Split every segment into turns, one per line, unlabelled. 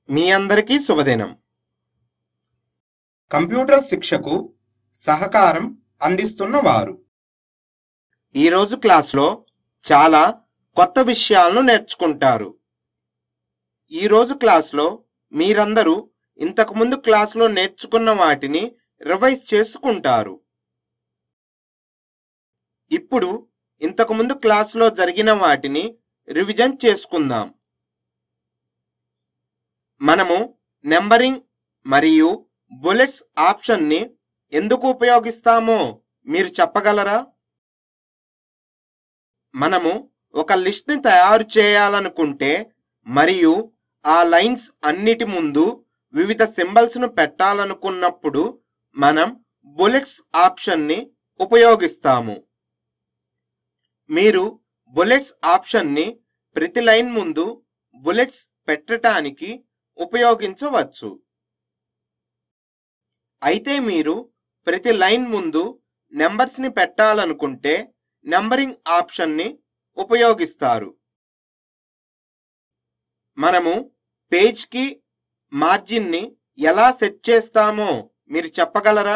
మీ అందరికీ శుభదినం కంప్యూటర్ శిక్షకు సహకారం అందిస్తున్న వారు ఈరోజు క్లాస్లో చాలా కొత్త విషయాలను నేర్చుకుంటారు ఈరోజు క్లాస్లో మీరందరూ ఇంతకుముందు క్లాస్లో నేర్చుకున్న వాటిని రివైజ్ చేసుకుంటారు ఇప్పుడు ఇంతకుముందు క్లాస్లో జరిగిన వాటిని రివిజన్ చేసుకుందాం మనము నెంబరింగ్ మరియు బుల్లెట్స్ ఆప్షన్ని ఎందుకు ఉపయోగిస్తామో మీరు చెప్పగలరా మనము ఒక లిస్ట్ని తయారు చేయాలనుకుంటే మరియు ఆ లైన్స్ అన్నిటి ముందు వివిధ సింబల్స్ను పెట్టాలనుకున్నప్పుడు మనం బుల్లెట్స్ ఆప్షన్ని ఉపయోగిస్తాము మీరు బుల్లెట్స్ ఆప్షన్ని ప్రతి లైన్ ముందు బుల్లెట్స్ పెట్టడానికి ఉపయోగించవచ్చు అయితే మీరు ప్రతి లైన్ ముందు నెంబర్స్ని పెట్టాలనుకుంటే నెంబరింగ్ ఆప్షన్ని ఉపయోగిస్తారు మనము పేజ్కి మార్జిన్ని ఎలా సెట్ చేస్తామో మీరు చెప్పగలరా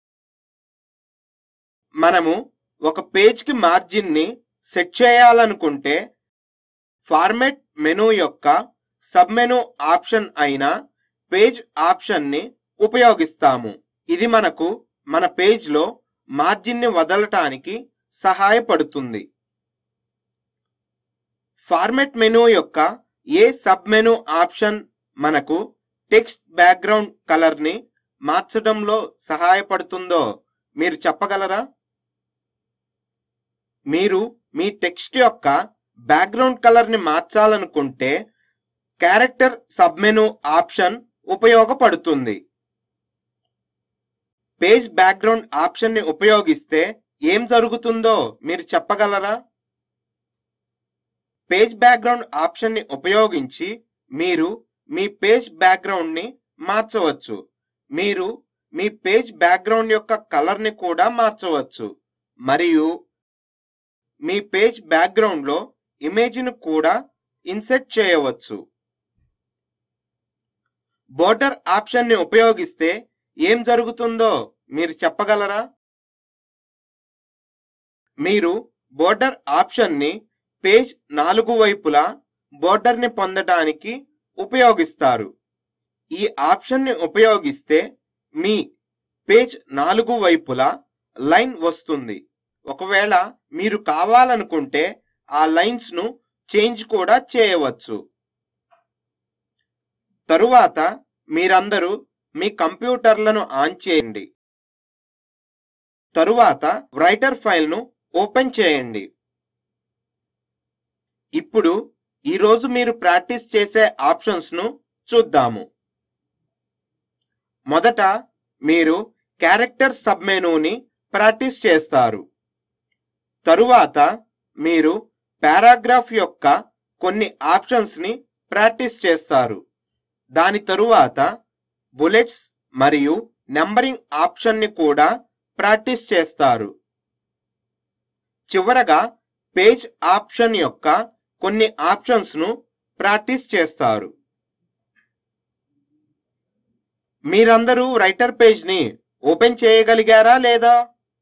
మనము ఒక పేజ్కి మార్జిన్ని సెట్ చేయాలనుకుంటే ఫార్మెట్ మెనూ యొక్క సబ్ మెనూ ఆప్షన్ అయిన పేజ్ ఆప్షన్ని ఉపయోగిస్తాము ఇది మనకు మన పేజ్లో మార్జిన్ని వదలటానికి సహాయపడుతుంది ఫార్మెట్ మెనూ యొక్క ఏ సబ్ మెనూ ఆప్షన్ మనకు టెక్స్ట్ బ్యాక్గ్రౌండ్ కలర్ని మార్చడంలో సహాయపడుతుందో మీరు చెప్పగలరా మీరు మీ టెక్స్ట్ యొక్క బ్యాక్గ్రౌండ్ కలర్ని మార్చాలనుకుంటే క్యారెక్టర్ సబ్మెను ఆప్షన్ ఉపయోగపడుతుంది పేజ్ బ్యాక్గ్రౌండ్ ఆప్షన్ని ఉపయోగిస్తే ఏం జరుగుతుందో మీరు చెప్పగలరా పేజ్ బ్యాక్గ్రౌండ్ ఆప్షన్ని ఉపయోగించి మీరు మీ పేజ్ బ్యాక్గ్రౌండ్ని మార్చవచ్చు మీరు మీ పేజ్ బ్యాక్గ్రౌండ్ యొక్క కలర్ని కూడా మార్చవచ్చు మరియు మీ పేజ్ బ్యాక్గ్రౌండ్లో ఇమేజ్ను కూడా ఇన్సెట్ చేయవచ్చు బోర్డర్ ఆప్షన్ని ఉపయోగిస్తే ఏం జరుగుతుందో మీరు చెప్పగలరా మీరు బోర్డర్ ఆప్షన్ని పేజ్ నాలుగు వైపులా బోర్డర్ని పొందడానికి ఉపయోగిస్తారు ఈ ఆప్షన్ని ఉపయోగిస్తే మీ పేజ్ నాలుగు వైపులా లైన్ వస్తుంది ఒకవేళ మీరు కావాలనుకుంటే ఆ లైన్స్ను చేంజ్ కూడా చేయవచ్చు తరువాత మీరందరూ మీ కంప్యూటర్లను ఆన్ చేయండి తరువాత రైటర్ ఫైల్ను ఓపెన్ చేయండి ఇప్పుడు ఈరోజు మీరు ప్రాక్టీస్ చేసే ఆప్షన్స్ను చూద్దాము మొదట మీరు క్యారెక్టర్ సబ్మెనూని ప్రాక్టీస్ చేస్తారు తరువాత మీరు పారాగ్రాఫ్ యొక్క కొన్ని ఆప్షన్స్ని ప్రాక్టీస్ చేస్తారు దాని తరువాత బుల్లెట్స్ మరియు నెంబరింగ్ ఆప్షన్ని కూడా ప్రాక్టీస్ చేస్తారు చివరగా పేజ్ ఆప్షన్ యొక్క కొన్ని ఆప్షన్స్ను ప్రాక్టీస్ చేస్తారు మీరందరూ రైటర్ పేజ్ని ఓపెన్ చేయగలిగారా లేదా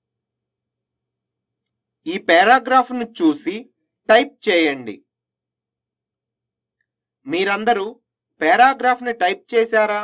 ఈ పారాగ్రాఫ్ను చూసి టైప్ చేయండి మీరందరూ పారాగ్రాఫ్ని టైప్ చేశారా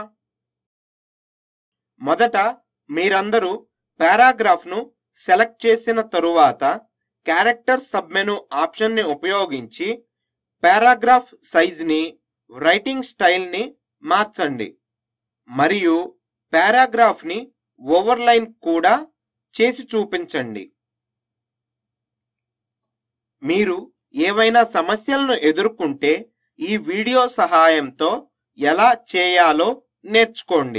మొదట మీరందరూ పారాగ్రాఫ్ను సెలెక్ట్ చేసిన తరువాత క్యారెక్టర్ సబ్మెను ఆప్షన్ని ఉపయోగించి పారాగ్రాఫ్ సైజ్ని రైటింగ్ స్టైల్ని మార్చండి మరియు పారాగ్రాఫ్ని ఓవర్లైన్ కూడా చేసి చూపించండి మీరు ఏవైనా సమస్యలను ఎదుర్కొంటే ఈ వీడియో సహాయంతో ఎలా చేయాలో నేర్చుకోండి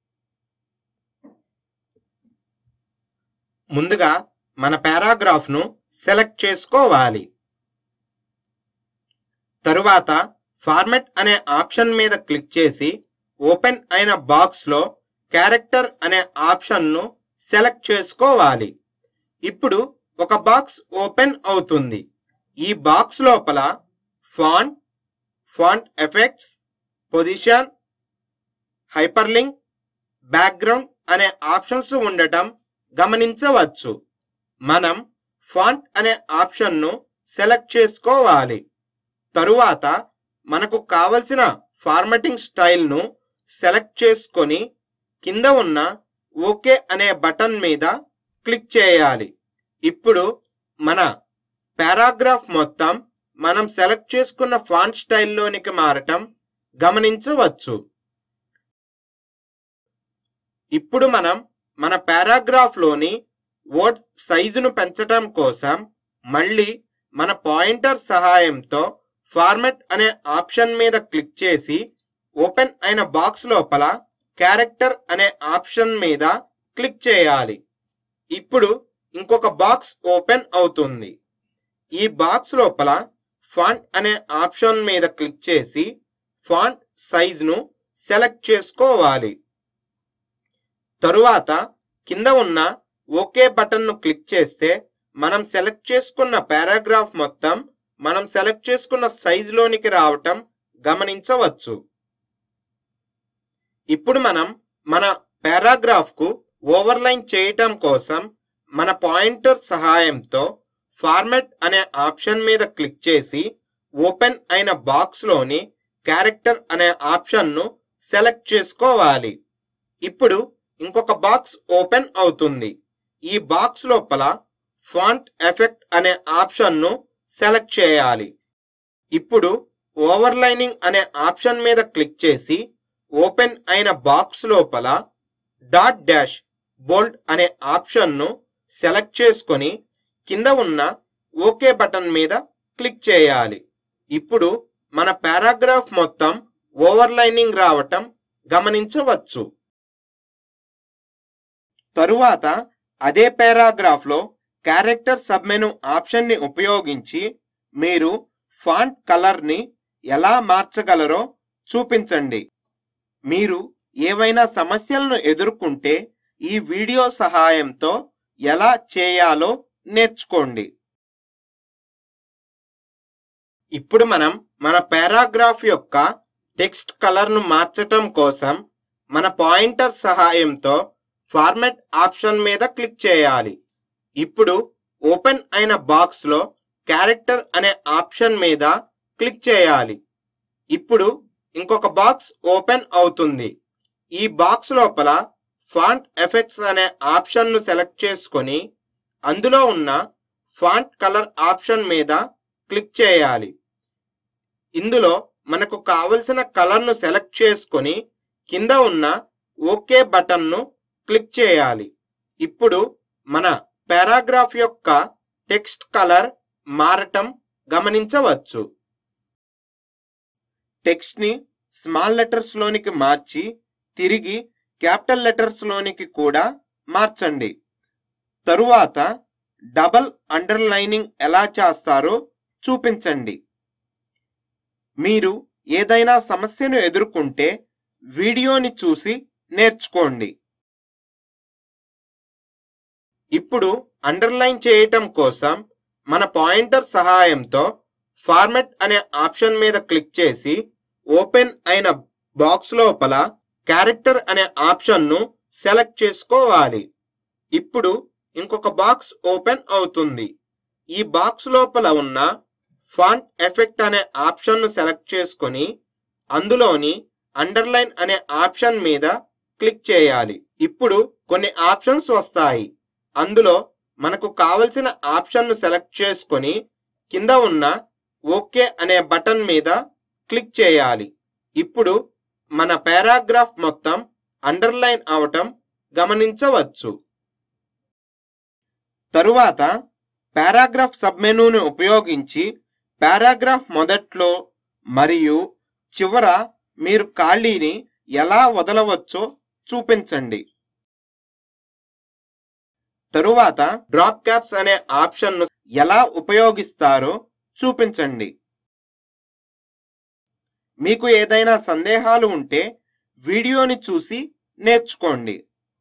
ముందుగా మన పారాగ్రాఫ్ను సెలెక్ట్ చేసుకోవాలి తరువాత ఫార్మెట్ అనే ఆప్షన్ మీద క్లిక్ చేసి ఓపెన్ అయిన బాక్స్లో క్యారెక్టర్ అనే ఆప్షన్ను సెలెక్ట్ చేసుకోవాలి ఇప్పుడు ఒక బాక్స్ ఓపెన్ అవుతుంది ఈ బాక్స్ లోపల font font effects position hyperlink background అనే ఆప్షన్స్ ఉండటం గమనించవచ్చు మనం ఫాంట్ అనే ఆప్షన్ను సెలెక్ట్ చేసుకోవాలి తరువాత మనకు కావలసిన ఫార్మాటింగ్ స్టైల్ను సెలెక్ట్ చేసుకొని కింద ఉన్న ఓకే అనే బటన్ మీద క్లిక్ చేయాలి ఇప్పుడు మన పారాగ్రాఫ్ మొత్తం మనం సెలెక్ట్ చేసుకున్న ఫాంట్ స్టైల్లోనికి మారటం గమనించవచ్చు ఇప్పుడు మనం మన పారాగ్రాఫ్లోని వర్డ్ సైజును పెంచటం కోసం మళ్ళీ మన పాయింటర్ సహాయంతో ఫార్మెట్ అనే ఆప్షన్ మీద క్లిక్ చేసి ఓపెన్ అయిన బాక్స్ లోపల క్యారెక్టర్ అనే ఆప్షన్ మీద క్లిక్ చేయాలి ఇప్పుడు ఇంకొక బాక్స్ ఓపెన్ అవుతుంది ఈ బాక్స్ లోపల ఫాంట్ అనే ఆప్షన్ మీద క్లిక్ చేసి ఫాంట్ సైజ్ను సెలెక్ట్ చేసుకోవాలి తరువాత కింద ఉన్న ఓకే బటన్ను క్లిక్ చేస్తే మనం సెలెక్ట్ చేసుకున్న పారాగ్రాఫ్ మొత్తం మనం సెలెక్ట్ చేసుకున్న సైజులోనికి రావటం గమనించవచ్చు ఇప్పుడు మనం మన పారాగ్రాఫ్కు ఓవర్లైన్ చేయటం కోసం మన పాయింటర్ సహాయంతో ఫార్మెట్ అనే ఆప్షన్ మీద క్లిక్ చేసి ఓపెన్ అయిన బాక్స్లోని క్యారెక్టర్ అనే ఆప్షన్ను సెలెక్ట్ చేసుకోవాలి ఇప్పుడు ఇంకొక బాక్స్ ఓపెన్ అవుతుంది ఈ బాక్స్ లోపల ఫాంట్ ఎఫెక్ట్ అనే ఆప్షన్ను సెలెక్ట్ చేయాలి ఇప్పుడు ఓవర్లైనింగ్ అనే ఆప్షన్ మీద క్లిక్ చేసి ఓపెన్ అయిన బాక్స్ లోపల డాట్ డాష్ బోల్డ్ అనే ఆప్షన్ను సెలెక్ట్ చేసుకొని కింద ఉన్న ఓకే బటన్ మీద క్లిక్ చేయాలి ఇప్పుడు మన పారాగ్రాఫ్ మొత్తం ఓవర్లైనింగ్ రావటం గమనించవచ్చు తరువాత అదే పారాగ్రాఫ్లో క్యారెక్టర్ సబ్మెను ఆప్షన్ని ఉపయోగించి మీరు ఫాంట్ కలర్ని ఎలా మార్చగలరో చూపించండి మీరు ఏవైనా సమస్యలను ఎదుర్కొంటే ఈ వీడియో సహాయంతో ఎలా చేయాలో నేర్చుకోండి ఇప్పుడు మనం మన పారాగ్రాఫ్ యొక్క టెక్స్ట్ కలర్ను మార్చటం కోసం మన పాయింటర్ సహాయంతో ఫార్మెట్ ఆప్షన్ మీద క్లిక్ చేయాలి ఇప్పుడు ఓపెన్ అయిన బాక్స్లో క్యారెక్టర్ అనే ఆప్షన్ మీద క్లిక్ చేయాలి ఇప్పుడు ఇంకొక బాక్స్ ఓపెన్ అవుతుంది ఈ బాక్స్ లోపల ఫాంట్ ఎఫెక్ట్స్ అనే ఆప్షన్ను సెలెక్ట్ చేసుకొని అందులో ఉన్న ఫాంట్ కలర్ ఆప్షన్ మీద క్లిక్ చేయాలి ఇందులో మనకు కావలసిన కలర్ను సెలెక్ట్ చేసుకొని కింద ఉన్న ఓకే బటన్ను క్లిక్ చేయాలి ఇప్పుడు మన పారాగ్రాఫ్ యొక్క టెక్స్ట్ కలర్ మారటం గమనించవచ్చు టెక్స్ట్ని స్మాల్ లెటర్స్ లోనికి మార్చి తిరిగి క్యాపిటల్ లెటర్స్ లోనికి కూడా మార్చండి తరువాత డబల్ అండర్లైనింగ్ ఎలా చేస్తారో చూపించండి మీరు ఏదైనా సమస్యను ఎదుర్కొంటే వీడియోని చూసి నేర్చుకోండి ఇప్పుడు అండర్లైన్ చేయటం కోసం మన పాయింటర్ సహాయంతో ఫార్మెట్ అనే ఆప్షన్ మీద క్లిక్ చేసి ఓపెన్ అయిన బాక్స్ లోపల క్యారెక్టర్ అనే ఆప్షన్ను సెలెక్ట్ చేసుకోవాలి ఇప్పుడు ఇంకొక బాక్స్ ఓపెన్ అవుతుంది ఈ బాక్స్ లోపల ఉన్న ఫాంట్ ఎఫెక్ట్ అనే ఆప్షన్ను సెలెక్ట్ చేసుకొని అందులోని అండర్లైన్ అనే ఆప్షన్ మీద క్లిక్ చేయాలి ఇప్పుడు కొన్ని ఆప్షన్స్ వస్తాయి అందులో మనకు కావలసిన ఆప్షన్ను సెలెక్ట్ చేసుకొని కింద ఉన్న ఓకే అనే బటన్ మీద క్లిక్ చేయాలి ఇప్పుడు మన పారాగ్రాఫ్ మొత్తం అండర్లైన్ అవటం గమనించవచ్చు తరువాత పారాగ్రాఫ్ సబ్మెనూను ఉపయోగించి పారాగ్రాఫ్ మొదట్లో మరియు చివర మీరు ఖాళీని ఎలా వదలవచ్చో చూపించండి తరువాత డ్రాప్ క్యాప్స్ అనే ఆప్షన్ను ఎలా ఉపయోగిస్తారో చూపించండి మీకు ఏదైనా సందేహాలు ఉంటే వీడియోని చూసి నేర్చుకోండి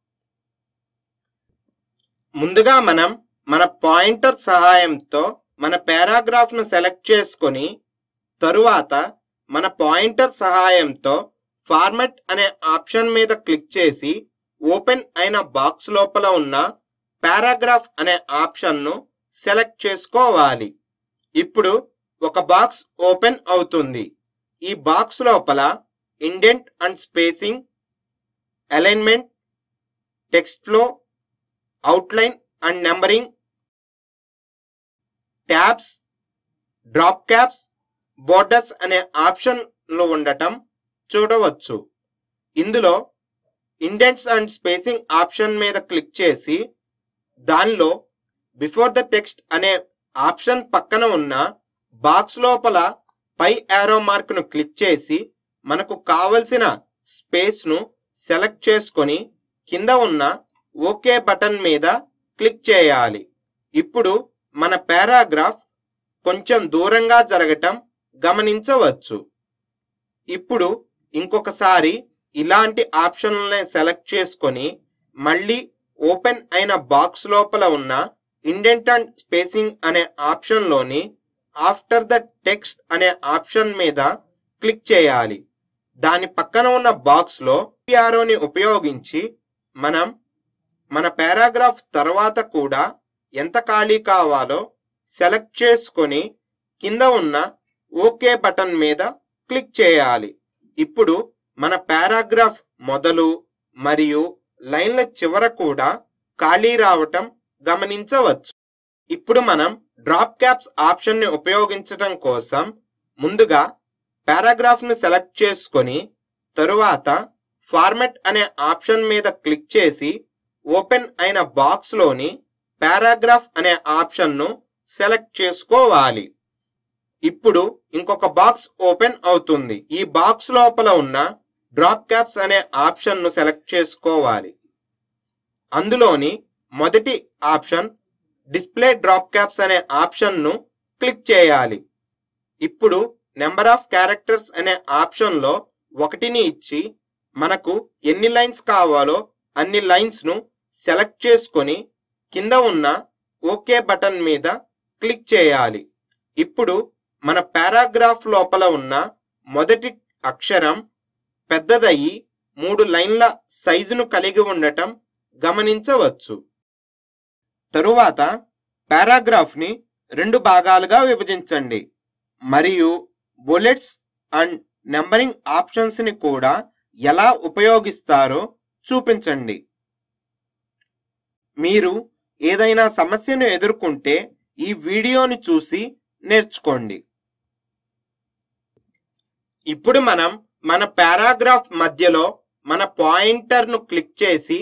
ముందుగా మనం మన పాయింటర్ సహాయంతో మన పారాగ్రాఫ్ను సెలెక్ట్ చేసుకొని తరువాత మన పాయింటర్ సహాయంతో ఫార్మెట్ అనే ఆప్షన్ మీద క్లిక్ చేసి ఓపెన్ అయిన బాక్స్ లోపల ఉన్న పారాగ్రాఫ్ అనే ఆప్షన్ను సెలెక్ట్ చేసుకోవాలి ఇప్పుడు ఒక బాక్స్ ఓపెన్ అవుతుంది ఈ బాక్స్ లోపల indent and spacing alignment text flow outline and numbering tabs drop caps borders అనే ఆప్షన్లు ఉండటం చూడవచ్చు ఇందులో ఇండెంట్స్ అండ్ స్పేసింగ్ ఆప్షన్ మీద క్లిక్ చేసి దానిలో బిఫోర్ ద టెక్స్ట్ అనే ఆప్షన్ పక్కన ఉన్న బాక్స్ లోపల పై యారో మార్క్ను క్లిక్ చేసి మనకు కావలసిన స్పేస్ను సెలెక్ట్ చేసుకొని కింద ఉన్న ఓకే బటన్ మీద క్లిక్ చేయాలి ఇప్పుడు మన పారాగ్రాఫ్ కొంచెం దూరంగా జరగటం గమనించవచ్చు ఇప్పుడు ఇంకొకసారి ఇలాంటి ఆప్షన్లనే సెలెక్ట్ చేసుకొని మళ్ళీ ఓపెన్ అయిన బాక్స్ లోపల ఉన్న ఇండెంట్ అండ్ స్పేసింగ్ అనే ఆప్షన్లోని ఆఫ్టర్ ద టెక్స్ట్ అనే ఆప్షన్ మీద క్లిక్ చేయాలి దాని పక్కన ఉన్న బాక్స్లో పిఆర్ఓని ఉపయోగించి మనం మన పారాగ్రాఫ్ తర్వాత కూడా ఎంత ఖాళీ కావాలో సెలెక్ట్ చేసుకొని కింద ఉన్న ఓకే బటన్ మీద క్లిక్ చేయాలి ఇప్పుడు మన పారాగ్రాఫ్ మొదలు మరియు లైన్ల చివర కూడా ఖాళీ రావటం గమనించవచ్చు ఇప్పుడు మనం డ్రాప్ క్యాప్స్ ఆప్షన్ని ఉపయోగించడం కోసం ముందుగా పారాగ్రాఫ్ను సెలెక్ట్ చేసుకొని తరువాత ఫార్మెట్ అనే ఆప్షన్ మీద క్లిక్ చేసి ఓపెన్ అయిన బాక్స్లోని పారాగ్రాఫ్ అనే ఆప్షన్ను సెలెక్ట్ చేసుకోవాలి ఇప్పుడు ఇంకొక బాక్స్ ఓపెన్ అవుతుంది ఈ బాక్స్ లోపల ఉన్న డ్రాప్ క్యాప్స్ అనే ఆప్షన్ను సెలెక్ట్ చేసుకోవాలి అందులోని మొదటి ఆప్షన్ డిస్ప్లే డ్రాప్ క్యాప్స్ అనే ఆప్షన్ను క్లిక్ చేయాలి ఇప్పుడు నెంబర్ ఆఫ్ క్యారెక్టర్స్ అనే ఆప్షన్లో ఒకటిని ఇచ్చి మనకు ఎన్ని లైన్స్ కావాలో అన్ని లైన్స్ను సెలెక్ట్ చేసుకొని కింద ఉన్న ఓకే బటన్ మీద క్లిక్ చేయాలి ఇప్పుడు మన పారాగ్రాఫ్ లోపల ఉన్న మొదటి అక్షరం పెద్దదయ్యి మూడు లైన్ల సైజును కలిగి ఉండటం గమనించవచ్చు తరువాత పారాగ్రాఫ్ని రెండు భాగాలుగా విభజించండి మరియు బుల్లెట్స్ అండ్ నెంబరింగ్ ఆప్షన్స్ని కూడా ఎలా ఉపయోగిస్తారో చూపించండి మీరు ఏదైనా సమస్యను ఎదుర్కొంటే ఈ వీడియోని చూసి నేర్చుకోండి ఇప్పుడు మనం మన పారాగ్రాఫ్ మధ్యలో మన పాయింటర్ను క్లిక్ చేసి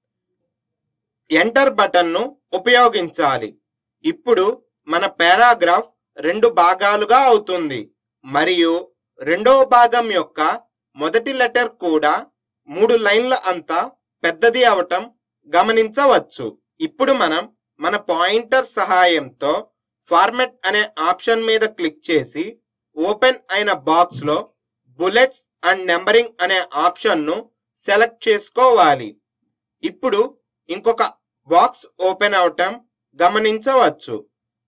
ఎంటర్ బటన్ను ఉపయోగించాలి ఇప్పుడు మన పారాగ్రాఫ్ రెండు భాగాలుగా అవుతుంది మరియు రెండవ భాగం యొక్క మొదటి లెటర్ కూడా మూడు లైన్ల అంత పెద్దది అవటం గమనించవచ్చు ఇప్పుడు మనం మన పాయింటర్ సహాయంతో ఫార్మెట్ అనే ఆప్షన్ మీద క్లిక్ చేసి ఓపెన్ అయిన బాక్స్ లో బుల్లెట్స్ అండ్ నెంబరింగ్ అనే ఆప్షన్ను సెలెక్ట్ చేసుకోవాలి ఇప్పుడు ఇంకొక బాక్స్ ఓపెన్ అవటం గమనించవచ్చు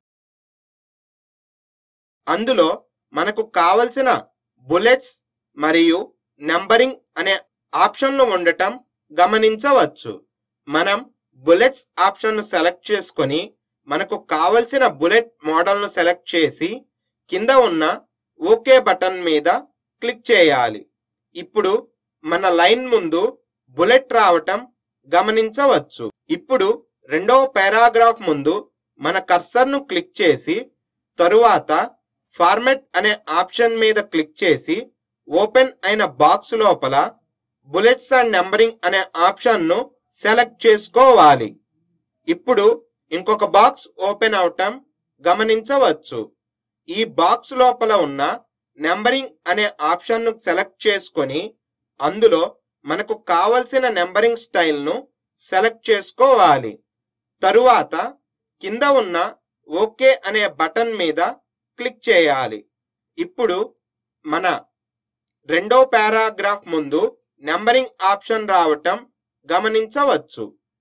అందులో మనకు కావలసిన బుల్లెట్స్ మరియు నెంబరింగ్ అనే ఆప్షన్లు ఉండటం గమనించవచ్చు మనం బుల్లెట్స్ ఆప్షన్ను సెలెక్ట్ చేసుకొని మనకు కావలసిన బుల్లెట్ మోడల్ను సెలెక్ట్ చేసి కింద ఉన్న ఓకే బటన్ మీద క్లిక్ చేయాలి ఇప్పుడు మన లైన్ ముందు బుల్లెట్ రావటం గమనించవచ్చు ఇప్పుడు రెండవ పారాగ్రాఫ్ ముందు మన కర్సర్ను క్లిక్ చేసి తరువాత ఫార్మెట్ అనే ఆప్షన్ మీద క్లిక్ చేసి ఓపెన్ అయిన బాక్స్ లోపల బుల్లెట్స్ అండ్ నెంబరింగ్ అనే ఆప్షన్ను సెలెక్ట్ చేసుకోవాలి ఇప్పుడు ఇంకొక బాక్స్ ఓపెన్ అవటం గమనించవచ్చు ఈ బాక్స్ లోపల ఉన్న నెంబరింగ్ అనే ఆప్షన్ను సెలెక్ట్ చేసుకొని అందులో మనకు కావలసిన నెంబరింగ్ స్టైల్ను సెలెక్ట్ చేసుకోవాలి తరువాత కింద ఉన్న ఓకే అనే బటన్ మీద క్లిక్ చేయాలి ఇప్పుడు మన రెండో పారాగ్రాఫ్ ముందు నెంబరింగ్ ఆప్షన్ రావటం గమనించవచ్చు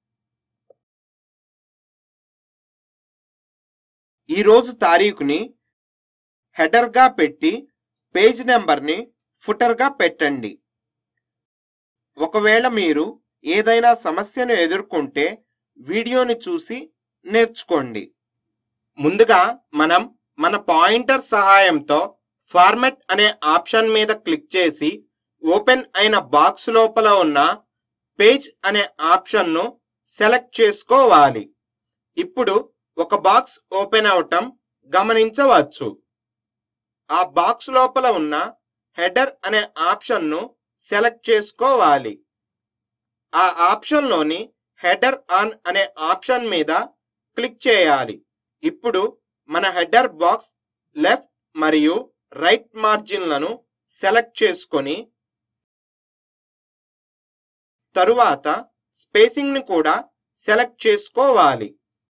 ఈ రోజు తారీఖుని హెడర్గా పెట్టి పేజ్ నెంబర్ని ఫుటర్గా పెట్టండి ఒకవేళ మీరు ఏదైనా సమస్యను ఎదుర్కొంటే వీడియోని చూసి నేర్చుకోండి ముందుగా మనం మన పాయింటర్ సహాయంతో ఫార్మెట్ అనే ఆప్షన్ మీద క్లిక్ చేసి ఓపెన్ అయిన బాక్స్ లోపల ఉన్న పేజ్ అనే ఆప్షన్ను సెలెక్ట్ చేసుకోవాలి ఇప్పుడు ఒక బాక్స్ ఓపెన్ అవటం గమనించవచ్చు ఆ బాక్స్ లోపల ఉన్న హెడర్ అనే ఆప్షన్ను సెలెక్ట్ చేసుకోవాలి ఆ ఆప్షన్లోని హెడర్ ఆన్ అనే ఆప్షన్ మీద క్లిక్ చేయాలి ఇప్పుడు మన హెడర్ బాక్స్ లెఫ్ట్ మరియు రైట్ మార్జిన్లను సెలెక్ట్ చేసుకొని తరువాత స్పేసింగ్ ని కూడా సెలెక్ట్ చేసుకోవాలి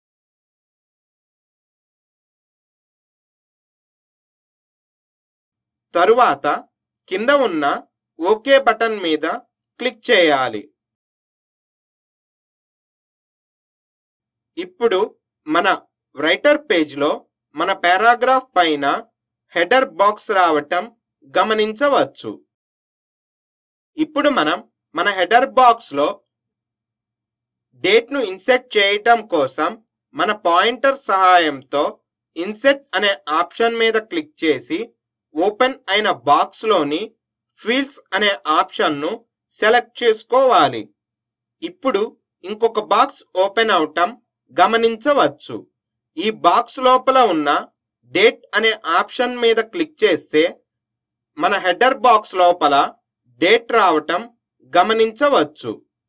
తరువాత కింద ఉన్న ఓకే బటన్ మీద క్లిక్ చేయాలి ఇప్పుడు మన రైటర్ పేజ్లో మన పారాగ్రాఫ్ పైన హెడర్ బాక్స్ రావటం గమనించవచ్చు ఇప్పుడు మనం మన హెడర్ బాక్స్లో డేట్ను ఇన్సెట్ చేయటం కోసం మన పాయింటర్ సహాయంతో ఇన్సెట్ అనే ఆప్షన్ మీద క్లిక్ చేసి ఓపెన్ అయిన బాక్స్లోని ఫీల్డ్స్ అనే ఆప్షన్ను సెలెక్ట్ చేసుకోవాలి ఇప్పుడు ఇంకొక బాక్స్ ఓపెన్ అవటం గమనించవచ్చు ఈ బాక్స్ లోపల ఉన్న డేట్ అనే ఆప్షన్ మీద క్లిక్ చేస్తే మన హెడర్ బాక్స్ లోపల డేట్ రావటం గమనించవచ్చు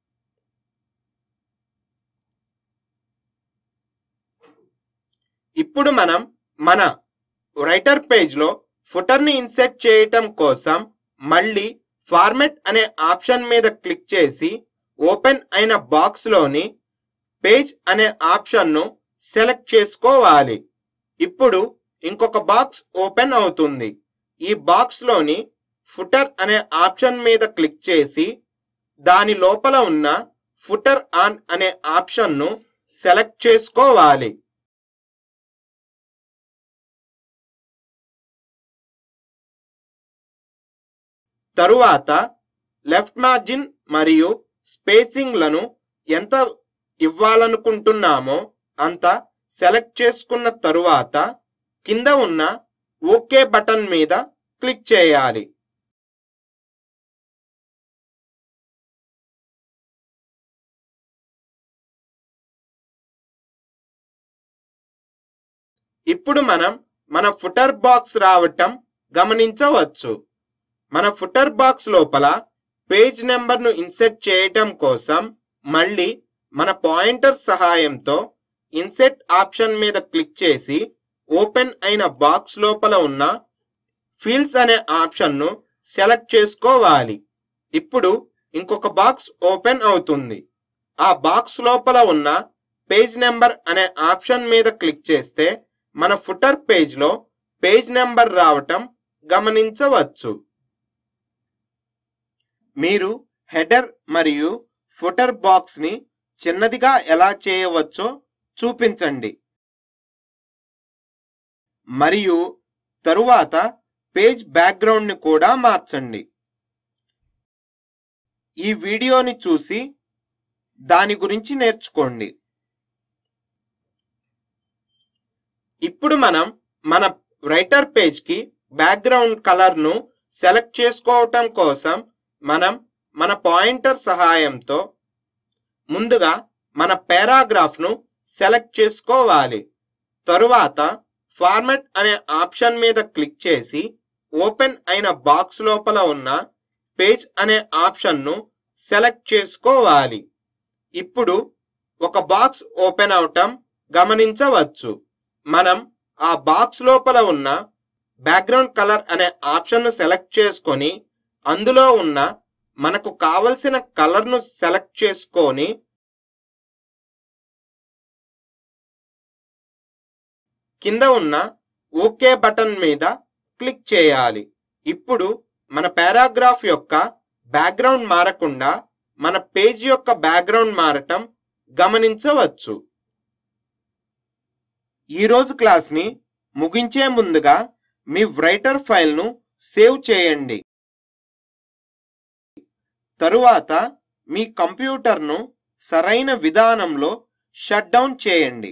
ఇప్పుడు మనం మన రైటర్ పేజ్లో ఫుటర్ని ఇన్సెట్ చేయటం కోసం మళ్ళీ ఫార్మెట్ అనే ఆప్షన్ మీద క్లిక్ చేసి ఓపెన్ అయిన బాక్స్లోని పేజ్ అనే ఆప్షన్ను సెలెక్ట్ చేసుకోవాలి ఇప్పుడు ఇంకొక బాక్స్ ఓపెన్ అవుతుంది ఈ బాక్స్లోని ఫుటర్ అనే ఆప్షన్ మీద క్లిక్ చేసి దాని లోపల ఉన్న ఫుటర్ ఆన్ అనే ఆప్షన్ను సెలెక్ట్ చేసుకోవాలి తరువాత లెఫ్ట్ మార్జిన్ మరియు స్పేసింగ్లను ఎంత ఇవ్వాలనుకుంటున్నామో అంత సెలెక్ట్ చేసుకున్న తరువాత కింద ఉన్న ఓకే బటన్ మీద క్లిక్ చేయాలి ఇప్పుడు మనం మన ఫుటర్ బాక్స్ రావటం గమనించవచ్చు మన ఫుటర్ బాక్స్ లోపల పేజ్ నెంబర్ను ఇన్సెట్ చేయటం కోసం మళ్ళీ మన పాయింటర్ సహాయంతో ఇన్సెట్ ఆప్షన్ మీద క్లిక్ చేసి ఓపెన్ అయిన బాక్స్ లోపల ఉన్న ఫీల్డ్స్ అనే ఆప్షన్ను సెలెక్ట్ చేసుకోవాలి ఇప్పుడు ఇంకొక బాక్స్ ఓపెన్ అవుతుంది ఆ బాక్స్ లోపల ఉన్న పేజ్ నెంబర్ అనే ఆప్షన్ మీద క్లిక్ చేస్తే మన ఫుటర్ పేజ్లో పేజ్ నెంబర్ రావటం గమనించవచ్చు మీరు హెడర్ మరియు ఫుటర్ బాక్స్ని చిన్నదిగా ఎలా చేయవచ్చో చూపించండి మరియు తరువాత పేజ్ బ్యాక్గ్రౌండ్ని కూడా మార్చండి ఈ వీడియోని చూసి దాని గురించి నేర్చుకోండి ఇప్పుడు మనం మన రైటర్ పేజ్కి బ్యాక్గ్రౌండ్ కలర్ను సెలెక్ట్ చేసుకోవటం కోసం మనం మన పాయింటర్ సహాయంతో ముందుగా మన పారాగ్రాఫ్ను సెలెక్ట్ చేసుకోవాలి తరువాత ఫార్మెట్ అనే ఆప్షన్ మీద క్లిక్ చేసి ఓపెన్ అయిన బాక్స్ లోపల ఉన్న పేజ్ అనే ఆప్షన్ను సెలెక్ట్ చేసుకోవాలి ఇప్పుడు ఒక బాక్స్ ఓపెన్ అవటం గమనించవచ్చు మనం ఆ బాక్స్ లోపల ఉన్న బ్యాక్గ్రౌండ్ కలర్ అనే ఆప్షన్ను సెలెక్ట్ చేసుకొని అందులో ఉన్న మనకు కావలసిన కలర్ను సెలెక్ట్ చేసుకొని కింద ఉన్న ఓకే బటన్ మీద క్లిక్ చేయాలి ఇప్పుడు మన పారాగ్రాఫ్ యొక్క బ్యాక్గ్రౌండ్ మారకుండా మన పేజ్ యొక్క బ్యాక్గ్రౌండ్ మారటం గమనించవచ్చు ఈరోజు క్లాస్ని ముగించే ముందుగా మీ రైటర్ ఫైల్ను సేవ్ చేయండి తరువాత మీ కంప్యూటర్ను సరైన విధానంలో షట్ డౌన్ చేయండి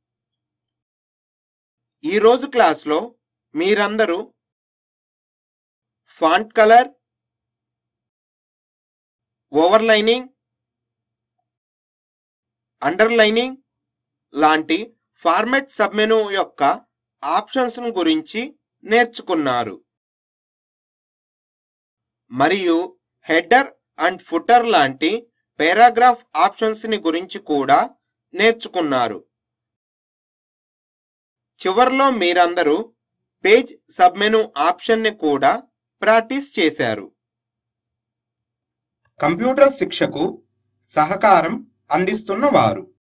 ఈరోజు క్లాస్లో మీరందరూ ఫాంట్ కలర్ ఓవర్లైనింగ్ అండర్లైనింగ్ లాంటి ఫార్మెట్ సబ్మెను యొక్క ఆప్షన్స్ గురించి నేర్చుకున్నారు మరియు హెడర్ అండ్ ఫుటర్ లాంటి పారాగ్రాఫ్ ఆప్షన్స్ ని గురించి కూడా నేర్చుకున్నారు చివర్లో మీరందరూ పేజ్ సబ్మెను ఆప్షన్ ని కూడా ప్రాక్టీస్ చేశారు కంప్యూటర్ శిక్షకు సహకారం అందిస్తున్న వారు